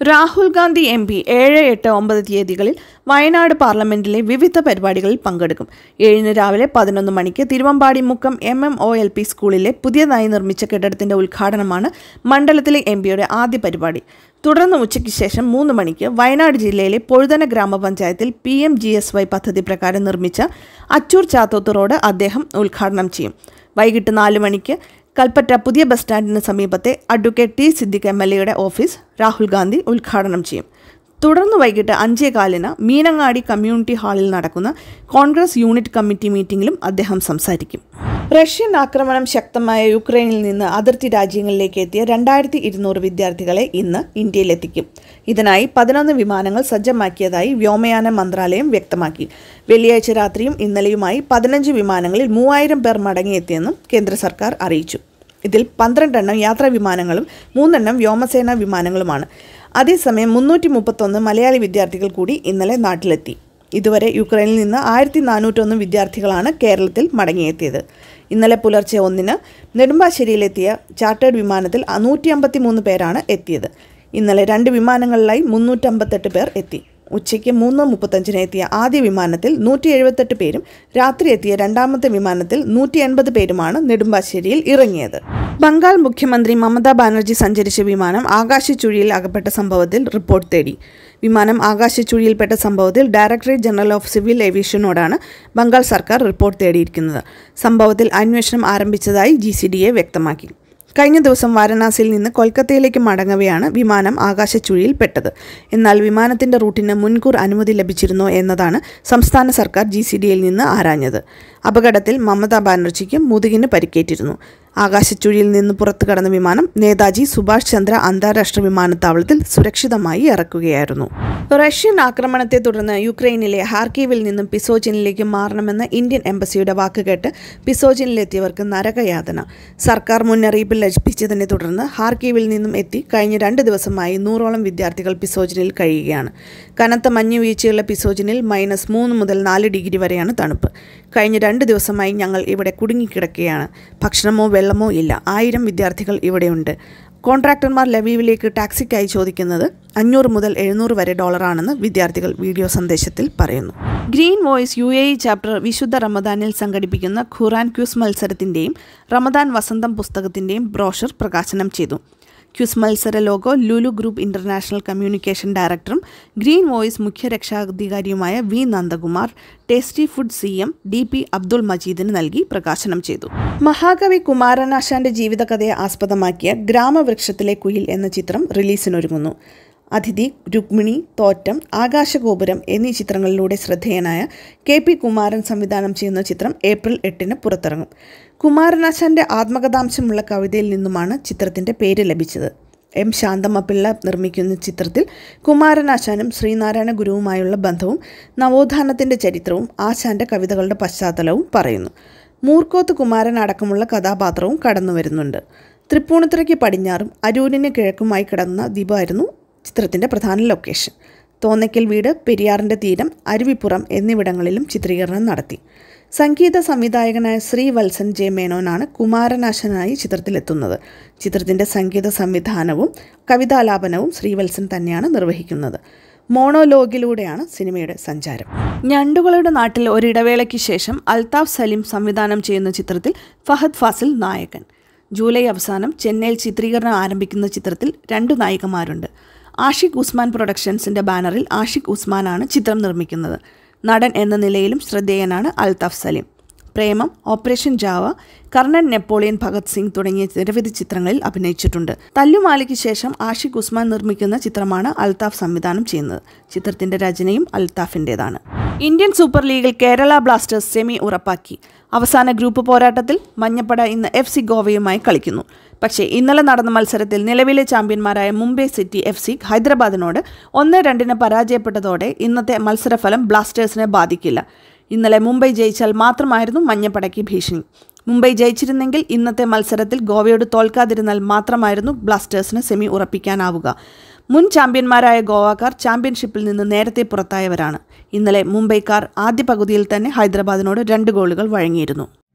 Rahul Gandhi M P ഏഴ് എട്ട് ഒമ്പത് തീയതികളിൽ വയനാട് പാർലമെന്റിലെ വിവിധ പരിപാടികളിൽ പങ്കെടുക്കും ഏഴിന് രാവിലെ പതിനൊന്ന് മണിക്ക് Thiruvambadi Mukkam M M O L P സ്കൂളിലെ പുതിയതായി നിർമ്മിച്ച കെട്ടിടത്തിന്റെ ഉദ്ഘാടനമാണ് മണ്ഡലത്തിലെ എം പിയുടെ ആദ്യ പരിപാടി തുടർന്ന് ഉച്ചയ്ക്ക് ശേഷം മൂന്ന് മണിക്ക് വയനാട് ജില്ലയിലെ പൊഴുതന ഗ്രാമപഞ്ചായത്തിൽ P M G S Y പദ്ധതി പ്രകാരം നിർമ്മിച്ച അച്ചൂർ ചാത്തോത്ത് റോഡ് അദ്ദേഹം ഉദ്ഘാടനം ചെയ്യും വൈകിട്ട് നാല് മണിക്ക് കൽപ്പറ്റ പുതിയ ബസ് സ്റ്റാൻഡിന് സമീപത്തെ advocate T Siddique M L എയുടെ ഓഫീസ് രാഹുൽ ഗാന്ധി ഉദ്ഘാടനം ചെയ്യും തുടർന്ന് വൈകിട്ട് അഞ്ചേ കാലിന് മീനങ്ങാടി കമ്മ്യൂണിറ്റി ഹാളിൽ നടക്കുന്ന കോൺഗ്രസ് യൂണിറ്റ് കമ്മിറ്റി മീറ്റിംഗിലും അദ്ദേഹം സംസാരിക്കും റഷ്യൻ ആക്രമണം ശക്തമായ യുക്രൈനിൽ നിന്ന് അതിർത്തി രാജ്യങ്ങളിലേക്ക് എത്തിയ രണ്ടായിരത്തി ഇരുന്നൂറ് വിദ്യാർത്ഥികളെ ഇന്ന് ഇന്ത്യയിലെത്തിക്കും ഇതിനായി പതിനൊന്ന് വിമാനങ്ങൾ സജ്ജമാക്കിയതായി വ്യോമയാന മന്ത്രാലയം വ്യക്തമാക്കി വെള്ളിയാഴ്ച രാത്രിയും ഇന്നലെയുമായി പതിനഞ്ച് വിമാനങ്ങളിൽ മൂവായിരം പേർ മടങ്ങിയെത്തിയെന്നും കേന്ദ്ര സർക്കാർ അറിയിച്ചു ഇതിൽ പന്ത്രണ്ടെണ്ണം യാത്രാ വിമാനങ്ങളും മൂന്നെണ്ണം വ്യോമസേനാ വിമാനങ്ങളുമാണ് അതേസമയം മുന്നൂറ്റി മുപ്പത്തൊന്ന് മലയാളി വിദ്യാർത്ഥികൾ കൂടി ഇന്നലെ നാട്ടിലെത്തി ഇതുവരെ യുക്രൈനിൽ നിന്ന് ആയിരത്തി നാനൂറ്റൊന്ന് വിദ്യാർത്ഥികളാണ് കേരളത്തിൽ മടങ്ങിയെത്തിയത് ഇന്നലെ പുലർച്ചെ ഒന്നിന് നെടുമ്പാശ്ശേരിയിലെത്തിയ ചാർട്ടേഡ് വിമാനത്തിൽ നൂറ്റി അമ്പത്തി മൂന്ന് പേരാണ് എത്തിയത് ഇന്നലെ രണ്ട് വിമാനങ്ങളിലായി മുന്നൂറ്റമ്പത്തെട്ട് പേർ എത്തി ഉച്ചയ്ക്ക് മൂന്ന് മുപ്പത്തഞ്ചിന് എത്തിയ ആദ്യ വിമാനത്തിൽ നൂറ്റി എഴുപത്തെട്ട് പേരും രാത്രി എത്തിയ രണ്ടാമത്തെ വിമാനത്തിൽ നൂറ്റി എൺപത് പേരുമാണ് നെടുമ്പാശ്ശേരിയിൽ ഇറങ്ങിയത് ബംഗാൾ മുഖ്യമന്ത്രി മമതാ ബാനർജി സഞ്ചരിച്ച വിമാനം ആകാശച്ചുഴിയിൽ അകപ്പെട്ട സംഭവത്തിൽ റിപ്പോർട്ട് തേടി വിമാനം ആകാശച്ചുഴിയിൽപ്പെട്ട സംഭവത്തിൽ ഡയറക്ടറേറ്റ് ജനറൽ ഓഫ് സിവിൽ ഏവിയേഷനോടാണ് ബംഗാൾ സർക്കാർ റിപ്പോർട്ട് തേടിയിരിക്കുന്നത് സംഭവത്തിൽ അന്വേഷണം ആരംഭിച്ചതായി ജി വ്യക്തമാക്കി കഴിഞ്ഞ ദിവസം വാരണാസിയിൽ നിന്ന് കൊൽക്കത്തയിലേക്ക് മടങ്ങവെയാണ് വിമാനം ആകാശച്ചുഴിയിൽ പെട്ടത് എന്നാൽ വിമാനത്തിന്റെ റൂട്ടിന് മുൻകൂർ അനുമതി ലഭിച്ചിരുന്നോ എന്നതാണ് സംസ്ഥാന സർക്കാർ ജി സി ഡിയിൽ നിന്ന് ആരാഞ്ഞത് അപകടത്തിൽ മമതാ ബാനർജിക്ക് മുതുകിന് പരിക്കേറ്റിരുന്നു ആകാശച്ചുഴിയിൽ നിന്ന് പുറത്തു കടന്ന വിമാനം നേതാജി സുഭാഷ് ചന്ദ്ര അന്താരാഷ്ട്ര വിമാനത്താവളത്തിൽ സുരക്ഷിതമായി ഇറക്കുകയായിരുന്നു റഷ്യൻ ആക്രമണത്തെ തുടർന്ന് യുക്രൈനിലെ ഹാർക്കീവിൽ നിന്നും പിസോജിനിലേക്ക് മാറണമെന്ന ഇന്ത്യൻ എംബസിയുടെ വാക്കുകേട്ട് പിസോജിനിലെത്തിയവർക്ക് നരകയാതന സർക്കാർ മുന്നറിയിപ്പ് ലഭിച്ചതിനെ തുടർന്ന് ഹാർക്കീവിൽ നിന്നും എത്തി കഴിഞ്ഞ രണ്ട് ദിവസമായി നൂറോളം വിദ്യാർത്ഥികൾ പിസോജിനിൽ കഴിയുകയാണ് കനത്ത മഞ്ഞ് വീഴ്ചയുള്ള പിസോജിനിൽ മൈനസ് മൂന്ന് മുതൽ നാല് ഡിഗ്രി വരെയാണ് തണുപ്പ് കഴിഞ്ഞ രണ്ട് ദിവസമായി ഞങ്ങൾ ഇവിടെ കുടുങ്ങിക്കിടക്കുകയാണ് ഭക്ഷണമോ വെള്ളമോ ഇല്ല ആയിരം വിദ്യാർത്ഥികൾ ഇവിടെയുണ്ട് കോൺട്രാക്ടർമാർ ലവീവിലേക്ക് ടാക്സിക്കായി ചോദിക്കുന്നത് അഞ്ഞൂറ് മുതൽ എഴുന്നൂറ് വരെ ഡോളറാണെന്ന് വിദ്യാർത്ഥികൾ വീഡിയോ സന്ദേശത്തിൽ പറയുന്നു green voice U A E chapter വിശുദ്ധ റമദാനിൽ സംഘടിപ്പിക്കുന്ന ഖുറാൻ ക്യൂസ് മത്സരത്തിൻ്റെയും റമദാൻ വസന്തം പുസ്തകത്തിൻ്റെയും ബ്രോഷർ പ്രകാശനം ചെയ്തു ക്യൂസ് മത്സര logo Lulu group international communication ഡയറക്ടറും ഗ്രീൻ വോയിസ് മുഖ്യ രക്ഷാധികാരിയുമായ V Nandakumar tasty food C M D P Abdul മജീദിന് നൽകി പ്രകാശനം ചെയ്തു മഹാകവി കുമാരനാശാന്റെ ജീവിതകഥയെ ആസ്പദമാക്കിയ ഗ്രാമവൃക്ഷത്തിലെ കുയിൽ എന്ന ചിത്രം റിലീസിനൊരുങ്ങുന്നു അതിഥി രുക്മിണി തോറ്റം ആകാശഗോപുരം എന്നീ ചിത്രങ്ങളിലൂടെ ശ്രദ്ധേയനായ കെ പി കുമാരൻ സംവിധാനം ചെയ്യുന്ന ചിത്രം ഏപ്രിൽ എട്ടിന് പുറത്തിറങ്ങും കുമാരനാശാന്റെ ആത്മകഥാംശമുള്ള കവിതയിൽ നിന്നുമാണ് ചിത്രത്തിന്റെ പേര് ലഭിച്ചത് എം ശാന്തമ്മ പിള്ള നിർമ്മിക്കുന്ന ചിത്രത്തിൽ കുമാരനാശാനും ശ്രീനാരായണ ഗുരുവുമായുള്ള ബന്ധവും നവോത്ഥാനത്തിന്റെ ചരിത്രവും ആശാന്റെ കവിതകളുടെ പശ്ചാത്തലവും പറയുന്നു മൂർക്കോത്ത് കുമാരൻ അടക്കമുള്ള കഥാപാത്രവും കടന്നു വരുന്നുണ്ട് തൃപ്പൂണിത്തുറയ്ക്ക് പടിഞ്ഞാറും അരൂരിന് കിഴക്കുമായി കിടന്ന ദ്വീപായിരുന്നു ചിത്രത്തിൻ്റെ പ്രധാന ലൊക്കേഷൻ തോന്നയ്ക്കൽ വീട് പെരിയാറിൻ്റെ തീരം അരുവിപ്പുറം എന്നിവിടങ്ങളിലും ചിത്രീകരണം നടത്തി സംഗീത സംവിധായകനായ ശ്രീ വത്സൻ ജെ മേനോനാണ് കുമാരനാശനായി ചിത്രത്തിലെത്തുന്നത് ചിത്രത്തിൻ്റെ സംഗീത സംവിധാനവും കവിതാലാപനവും ശ്രീവത്സൻ തന്നെയാണ് നിർവഹിക്കുന്നത് മോണോലോഗിലൂടെയാണ് സിനിമയുടെ സഞ്ചാരം ഞണ്ടുകളുടെ നാട്ടിൽ ഒരിടവേളയ്ക്ക് ശേഷം അൽതാഫ് സലീം സംവിധാനം ചെയ്യുന്ന ചിത്രത്തിൽ ഫഹദ് ഫാസിൽ നായകൻ ജൂലൈ അവസാനം ചെന്നൈയിൽ ചിത്രീകരണം ആരംഭിക്കുന്ന ചിത്രത്തിൽ രണ്ടു നായികമാരുണ്ട് ആഷിഖ് ഉസ്മാൻ പ്രൊഡക്ഷൻസിന്റെ ബാനറിൽ ആഷിഖ് ഉസ്മാനാണ് ചിത്രം നിർമ്മിക്കുന്നത് നടൻ എന്ന നിലയിലും ശ്രദ്ധേയനാണ് അൽതാഫ് സലീം പ്രേമം ഓപ്പറേഷൻ ജാവ കർണൻ നെപ്പോളിയൻ ഭഗത് സിംഗ് തുടങ്ങിയ നിരവധി ചിത്രങ്ങളിൽ അഭിനയിച്ചിട്ടുണ്ട് തല്ലുമാലയ്ക്ക് ശേഷം ആഷിഖ് ഉസ്മാൻ നിർമ്മിക്കുന്ന ചിത്രമാണ് അൽതാഫ് സംവിധാനം ചെയ്യുന്നത് ചിത്രത്തിന്റെ രചനയും അൽതാഫിൻ്റെതാണ് ഇന്ത്യൻ സൂപ്പർ ലീഗിൽ കേരള ബ്ലാസ്റ്റേഴ്സ് സെമി ഉറപ്പാക്കി അവസാന ഗ്രൂപ്പ് പോരാട്ടത്തിൽ മഞ്ഞപ്പട ഇന്ന് എഫ് സി ഗോവയുമായി കളിക്കുന്നു പക്ഷേ ഇന്നലെ നടന്ന മത്സരത്തിൽ നിലവിലെ ചാമ്പ്യന്മാരായ മുംബൈ സിറ്റി എഫ് സി ഹൈദരാബാദിനോട് ഒന്ന് രണ്ടിന് പരാജയപ്പെട്ടതോടെ ഇന്നത്തെ മത്സരഫലം ബ്ലാസ്റ്റേഴ്സിനെ ബാധിക്കില്ല ഇന്നലെ മുംബൈ ജയിച്ചാൽ മാത്രമായിരുന്നു മഞ്ഞപ്പടയ്ക്ക് ഭീഷണി മുംബൈ ജയിച്ചിരുന്നെങ്കിൽ ഇന്നത്തെ മത്സരത്തിൽ ഗോവയോട് തോൽക്കാതിരുന്നാൽ മാത്രമായിരുന്നു ബ്ലാസ്റ്റേഴ്സിന് സെമി ഉറപ്പിക്കാനാവുക മുൻ ചാമ്പ്യന്മാരായ ഗോവാക്കാർ ചാമ്പ്യൻഷിപ്പിൽ നിന്ന് നേരത്തെ പുറത്തായവരാണ് ഇന്നലെ മുംബൈക്കാർ ആദ്യ പകുതിയിൽ തന്നെ ഹൈദരാബാദിനോട് രണ്ട് ഗോളുകൾ വഴങ്ങിയിരുന്നു